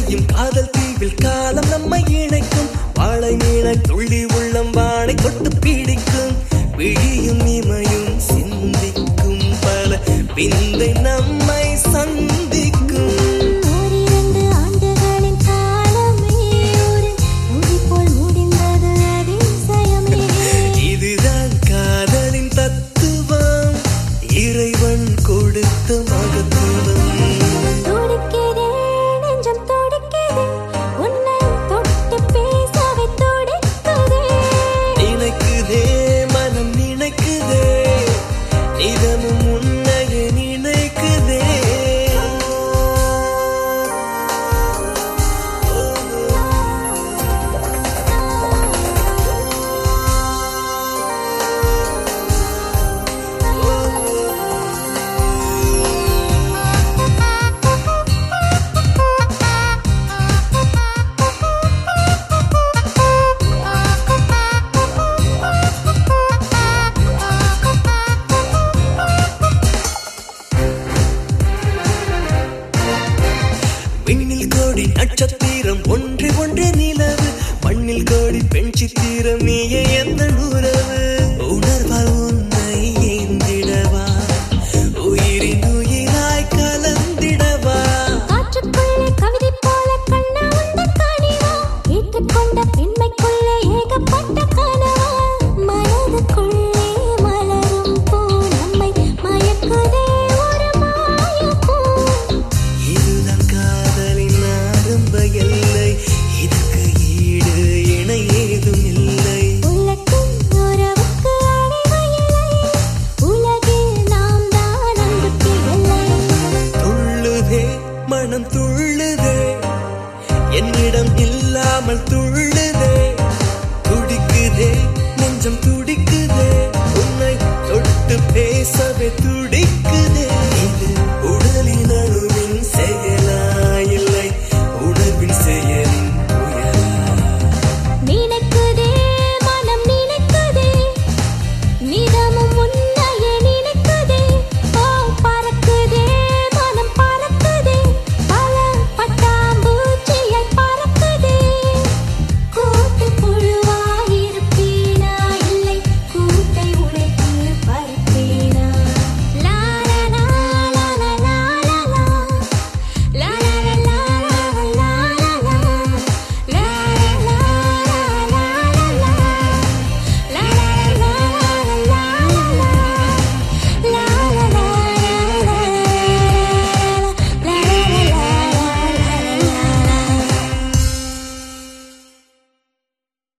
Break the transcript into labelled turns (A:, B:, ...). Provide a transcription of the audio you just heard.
A: அலையும் காதல் தீவில் காலம் நம்மை இணைக்கும் வாழை மீன துள்ளி உள்ளம் வாழை தொட்டு பீடிக்கும் விழியும் இமையும் சிந்திக்கும் பல விந்தை நம்மை சந்திக்கும்
B: ஓரிரண்டு ஆண்டுகளின் காலமே ஒரு நொடி போல் முடிந்தது அதிசயமே
A: இதுதான் காதலின் தத்துவம் இறைவன் கொடுத்த மகத்துவம்
B: துடிக்குதே நெஞ்சம் துடிக்குதே உன்னை தொட்டு பேசவே துடிக்குதே
A: நினைக்குதே மனம் நினைக்குதே இதமும் உன்னையே நினைக்குதே விண்ணில் கோடி நட்சத்திரம் ஒன்று ஒன்று நிலவு மண்ணில் கோடி பெண் சித்திரம் நீயே எந்த நூறவு